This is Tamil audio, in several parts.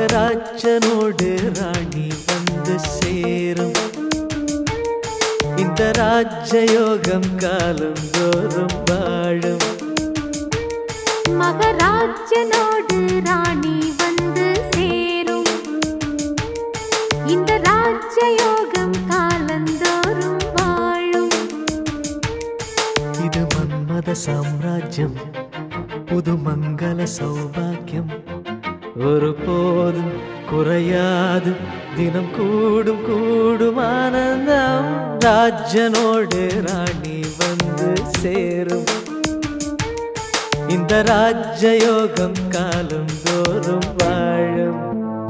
மகராஜனோடு ராணி வந்து சேரும் இந்த ராஜயோகம் காலம் தோறும் வாழும் மகராஜனோடு ராணி வந்து சேரும் இந்த ராஜயோகம் காலந்தோறும் வாழும் இது மன்மத சாம்ராஜ்யம் புது மங்கள சௌபாக்கியம் ஒரு போதும் குறையாது தினம் கூடும் கூடும் ஆனந்தம் ராஜனோடு ராணி வந்து சேரும் இந்த ராஜயோகம் காலம் தோறும் வாழும்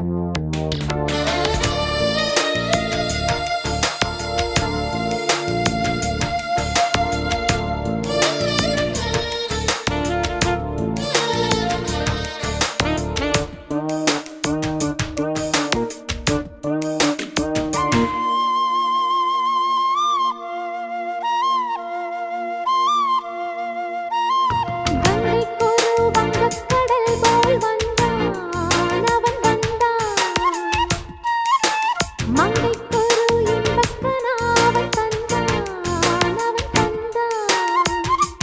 கங்கைக்கொரு வங்கக்கடல் போல் வந்தான் அவன் வந்தான் மங்கைக்கொரு இன்பக்கனாவன் தந்தான் அவன் தந்தான்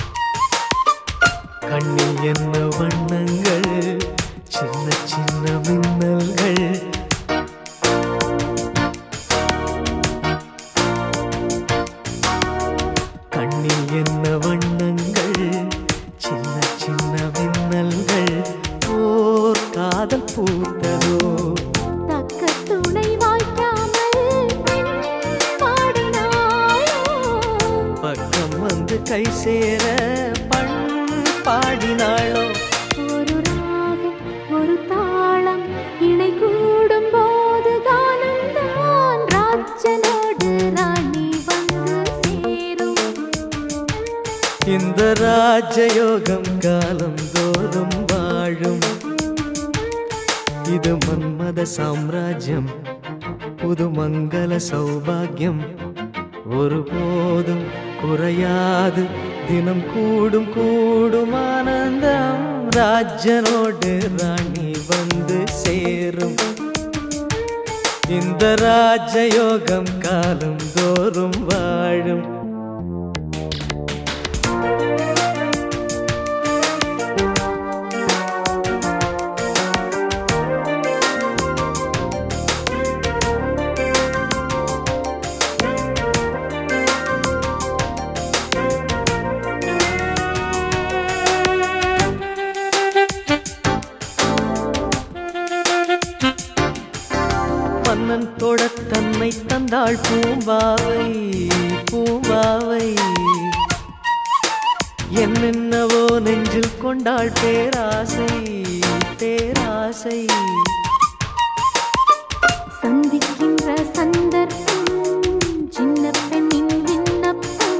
கண்ணில் என்ன வண்ணங்கள் சின்ன சின்ன மின்னல்கள் கண்ணில் என்ன வண்ணங்கள் சின்ன சின்ன மின்னல்கள் ஓர் காதல் பூத்ததோ தக்க துணை வாய்க்காமல் பெண் பாடினாளோ பக்கம் வந்து கை சேர பண் பாடினாளோ ஒரு ராகம் ஒரு தாளம் இணை கூடும் போது கானம்தான் ராஜனோடு ராணி வந்து சேரும் இந்த ராஜயோகம் காலம் தோறும் வாழும் இது மன்மத சாம்ராஜ்யம் புது மங்கள சௌபாகியம் ஒருபோதும் குறையாது தினம் கூடும் கூடும் ஆனந்தம் ராஜனோடு ராணி வந்து சேரும் இந்த ராஜயோகம் காலம் தோறும் வாழும் மன்னன் தொட தன்னை தந்தாள் பூம்பாவை பூம்பாவை என்னென்னவோ நெஞ்சில் கொண்டாள் பேராசை பேராசை சந்திக்கின்ற சந்தர்ப்பம் சின்ன பெண்ணின் விண்ணப்பம்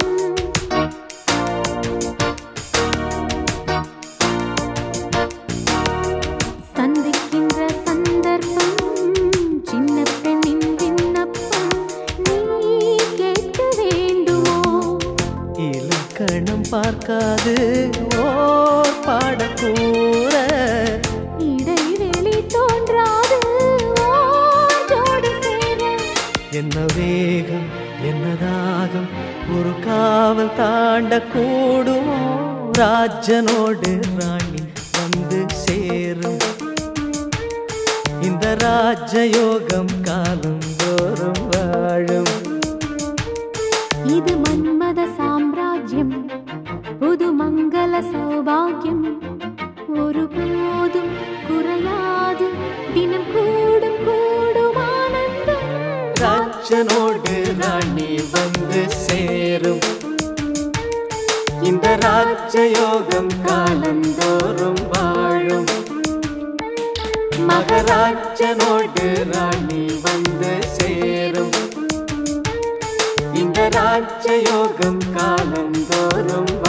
சந்திக்கின்ற சந்தர்ப்பம் சின்ன பெண்ணின் விண்ணப்பம் நீ கேட்க வேண்டுமோ இலக்கணம் பார்க்காது ஓர் பாடக்கூற இடைவெளி தோன்றாது ஓடோடு சேர என்ன வேகம் என்ன தாகம் ஒரு காவல் தாண்ட கூடுமோ ராஜனோடு ராணி வந்து சேரும் இந்த ராஜயோகம் காலம் தோறும் வாழும் இது மன்மத சாம்ராஜ்யம் புது மங்கள சௌபாகியம் ஒருபோதும் குறையாது தினம் கூடும் கூடும் ஆனந்தம் ராஜனோடு ராணி வந்து சேரும் இந்த ராஜயோகம் காலந்தோறும் வாழும் மகராஜனோடு ராணி வந்து சேரும் இந்த ராஜயோகம் காலந்தோறும்